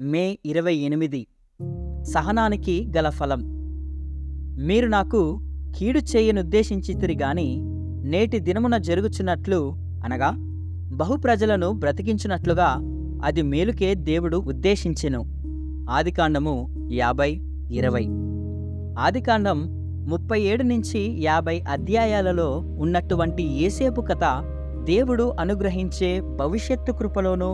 మే ఇరవై ఎనిమిది సహనానికి గల ఫలం మీరు నాకు కీడు చేయనుద్దేశించితిరి గాని నేటి దినమున జరుగుచున్నట్లు అనగా బహుప్రజలను బ్రతికించున్నట్లుగా అది మేలుకే దేవుడు ఉద్దేశించెను ఆదికాండము యాభై ఇరవై ఆదికాండం ముప్పై ఏడు నుంచి యాభై అధ్యాయాలలో ఉన్నటువంటి ఏసేపు కథ దేవుడు అనుగ్రహించే భవిష్యత్తు కృపలోనూ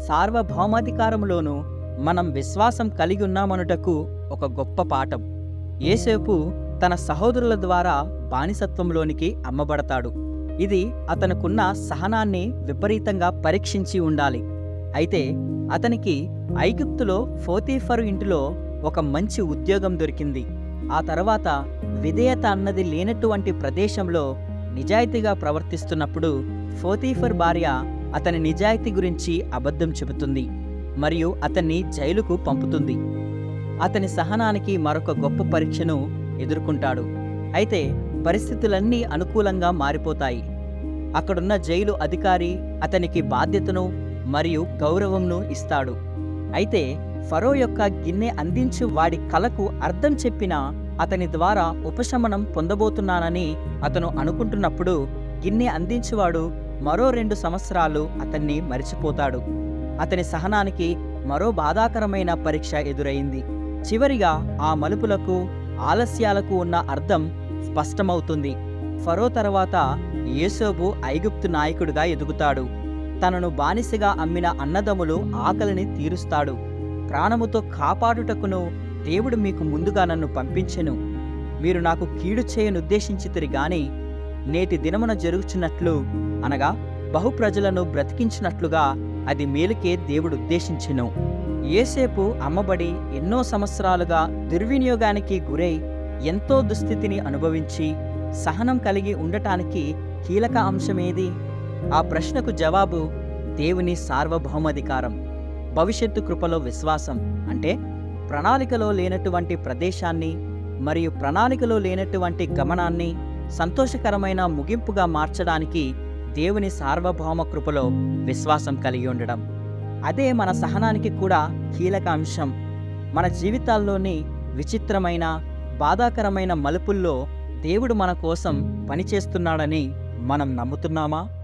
సార్వభౌమాధికారములోనూ మనం విశ్వాసం కలిగి ఉన్నామనుటకు ఒక గొప్ప పాఠం ఏసేపు తన సహోదరుల ద్వారా బానిసత్వంలోనికి అమ్మబడతాడు ఇది అతనుకున్న సహనాన్ని విపరీతంగా పరీక్షించి ఉండాలి అయితే అతనికి ఐగుప్తులో ఫోతీఫరు ఇంటిలో ఒక మంచి ఉద్యోగం దొరికింది ఆ తర్వాత విధేయత అన్నది లేనటువంటి ప్రదేశంలో నిజాయితీగా ప్రవర్తిస్తున్నప్పుడు ఫోతీఫర్ భార్య అతని నిజాయితీ గురించి అబద్ధం చెబుతుంది మరియు అతన్ని జైలుకు పంపుతుంది అతని సహనానికి మరొక గొప్ప పరీక్షను ఎదుర్కొంటాడు అయితే పరిస్థితులన్నీ అనుకూలంగా మారిపోతాయి అక్కడున్న జైలు అధికారి అతనికి బాధ్యతను మరియు గౌరవంను ఇస్తాడు అయితే ఫరో యొక్క గిన్నె అందించు వాడి కలకు అర్థం చెప్పిన అతని ద్వారా ఉపశమనం పొందబోతున్నానని అతను అనుకుంటున్నప్పుడు గిన్నె అందించువాడు మరో రెండు సంవత్సరాలు అతన్ని మరిచిపోతాడు అతని సహనానికి మరో బాధాకరమైన పరీక్ష ఎదురైంది చివరిగా ఆ మలుపులకు ఆలస్యాలకు ఉన్న అర్థం స్పష్టమవుతుంది ఫరో తర్వాత యేసోబు ఐగుప్తు నాయకుడిగా ఎదుగుతాడు తనను బానిసగా అమ్మిన అన్నదమ్ములు ఆకలిని తీరుస్తాడు ప్రాణముతో కాపాడుటకును దేవుడు మీకు ముందుగా నన్ను పంపించెను మీరు నాకు కీడు చేయనుద్దేశించితిరి గాని నేటి దినమున జరుగుచున్నట్లు అనగా బహుప్రజలను బ్రతికించినట్లుగా అది మేలుకే దేవుడు ఉద్దేశించెను ఏసేపు అమ్మబడి ఎన్నో సంవత్సరాలుగా దుర్వినియోగానికి గురై ఎంతో దుస్థితిని అనుభవించి సహనం కలిగి ఉండటానికి కీలక అంశమేది ఆ ప్రశ్నకు జవాబు దేవుని సార్వభౌమాధికారం భవిష్యత్తు కృపలో విశ్వాసం అంటే ప్రణాళికలో లేనటువంటి ప్రదేశాన్ని మరియు ప్రణాళికలో లేనటువంటి గమనాన్ని సంతోషకరమైన ముగింపుగా మార్చడానికి దేవుని సార్వభౌమ కృపలో విశ్వాసం కలిగి ఉండడం అదే మన సహనానికి కూడా కీలక అంశం మన జీవితాల్లోని విచిత్రమైన బాధాకరమైన మలుపుల్లో దేవుడు మన కోసం పనిచేస్తున్నాడని మనం నమ్ముతున్నామా